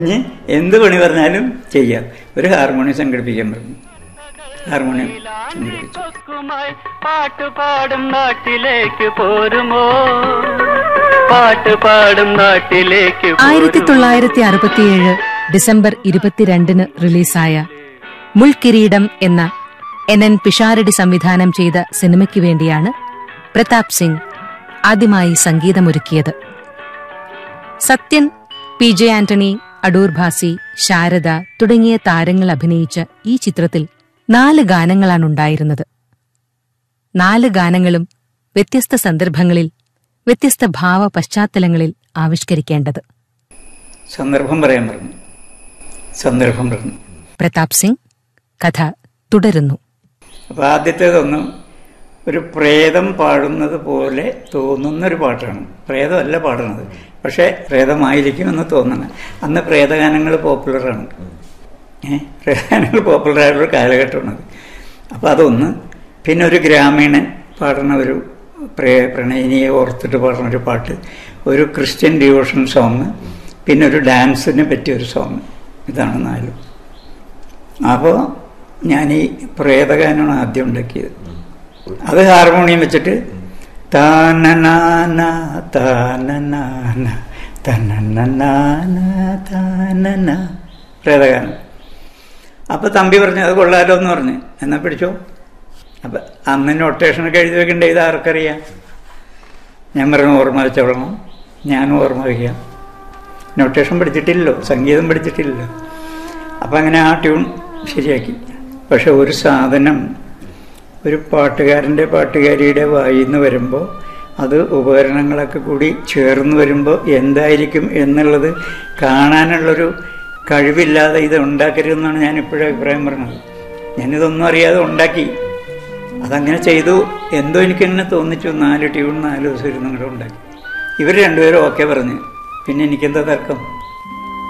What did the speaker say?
ഇനി എന്ത് പണി പറഞ്ഞാലും ചെയ്യാം ഒരു ഹാർമോണിയം സംഘടിപ്പിക്കാൻ പറഞ്ഞു ഹാർമോണിയം സംഘടിപ്പിച്ചു കൊക്കുമായി പാട്ടുപാടും നാട്ടിലേക്ക് പോരുമോ പാട്ടുപാടും നാട്ടിലേക്ക് ആയിരത്തി തൊള്ളായിരത്തി അറുപത്തിയേഴ് ഡിസംബർ ഇരുപത്തിരണ്ടിന് റിലീസായ മുൾക്കിരീടം എന്ന എൻ എൻ പിഷാരടി സംവിധാനം ചെയ്ത സിനിമയ്ക്ക് വേണ്ടിയാണ് പ്രതാപ് സിംഗ് ആദ്യമായി സംഗീതമൊരുക്കിയത് സത്യൻ പി ജെ ആന്റണി അടൂർ ഭാസി ശാരദ തുടങ്ങിയ താരങ്ങൾ അഭിനയിച്ച ഈ ചിത്രത്തിൽ നാല് ഗാനങ്ങളാണുണ്ടായിരുന്നത് നാല് ഗാനങ്ങളും വ്യത്യസ്ത സന്ദർഭങ്ങളിൽ വ്യത്യസ്ത ഭാവ പശ്ചാത്തലങ്ങളിൽ ആവിഷ്കരിക്കേണ്ടത് സന്ദർഭം പറയാൻ പറഞ്ഞു സന്ദർഭം പറഞ്ഞു പ്രതാപ് സിംഗ് കഥ തുടരുന്നു അപ്പോൾ ആദ്യത്തേതൊന്ന് ഒരു പ്രേതം പാടുന്നത് പോലെ തോന്നുന്നൊരു പാട്ടാണ് പ്രേതമല്ല പാടുന്നത് പക്ഷേ പ്രേതമായിരിക്കുമെന്ന് തോന്നണം അന്ന് പ്രേതഗാനങ്ങൾ പോപ്പുലറാണ് ഏ പ്രേതഗാനങ്ങൾ പോപ്പുലറായൊരു കാലഘട്ടമാണത് അപ്പോൾ അതൊന്ന് പിന്നെ ഒരു ഗ്രാമീണൻ പാടുന്ന ഒരു പ്രേ പ്രണയിനിയെ ഓർത്തിട്ട് പാടുന്ന ഒരു പാട്ട് ഒരു ക്രിസ്ത്യൻ ഡിവോഷൻ സോങ് പിന്നെ ഒരു ഡാൻസിനെ പറ്റിയ ഒരു സോങ് ഇതാണ് നാലും അപ്പോൾ ഞാൻ ഈ പ്രേതഗാനമാണ് ആദ്യം ഉണ്ടാക്കിയത് അത് ഹാർമോണിയം വെച്ചിട്ട് താനനാന താനനാന തനനനാന താനന പ്രേതഗാനം അപ്പോൾ തമ്പി പറഞ്ഞു അത് കൊള്ളാലോ എന്ന് പറഞ്ഞു എന്നാ പിടിച്ചോ അപ്പം അന്ന് നൊട്ടേഷനൊക്കെ എഴുതി വെക്കണ്ടേ ഇത് ആർക്കറിയാം ഞാൻ പറഞ്ഞു ഓർമ്മ വെച്ചോളണം ഞാനും ഓർമ്മ വയ്ക്കാം നൊട്ടേഷൻ പഠിച്ചിട്ടില്ലല്ലോ സംഗീതം പഠിച്ചിട്ടില്ലല്ലോ അപ്പം അങ്ങനെ ആ ട്യൂൺ ശരിയാക്കി പക്ഷെ ഒരു സാധനം ഒരു പാട്ടുകാരൻ്റെ പാട്ടുകാരിയുടെ വായിൽ നിന്ന് വരുമ്പോൾ അത് ഉപകരണങ്ങളൊക്കെ കൂടി ചേർന്ന് വരുമ്പോൾ എന്തായിരിക്കും എന്നുള്ളത് കാണാനുള്ളൊരു കഴിവില്ലാതെ ഇത് ഉണ്ടാക്കരുതെന്നാണ് ഞാൻ ഇപ്പോഴും അഭിപ്രായം പറഞ്ഞത് ഞാനിതൊന്നും അറിയാതെ ഉണ്ടാക്കി അതങ്ങനെ ചെയ്തു എന്തോ എനിക്ക് തന്നെ തോന്നിച്ചു നാല് ട്യൂൺ നാല് ദിവസം ഇരുന്ന് കൂടെ ഉണ്ടാക്കി ഇവർ രണ്ടുപേരും ഓക്കെ പറഞ്ഞു പിന്നെ എനിക്കെന്താ തർക്കം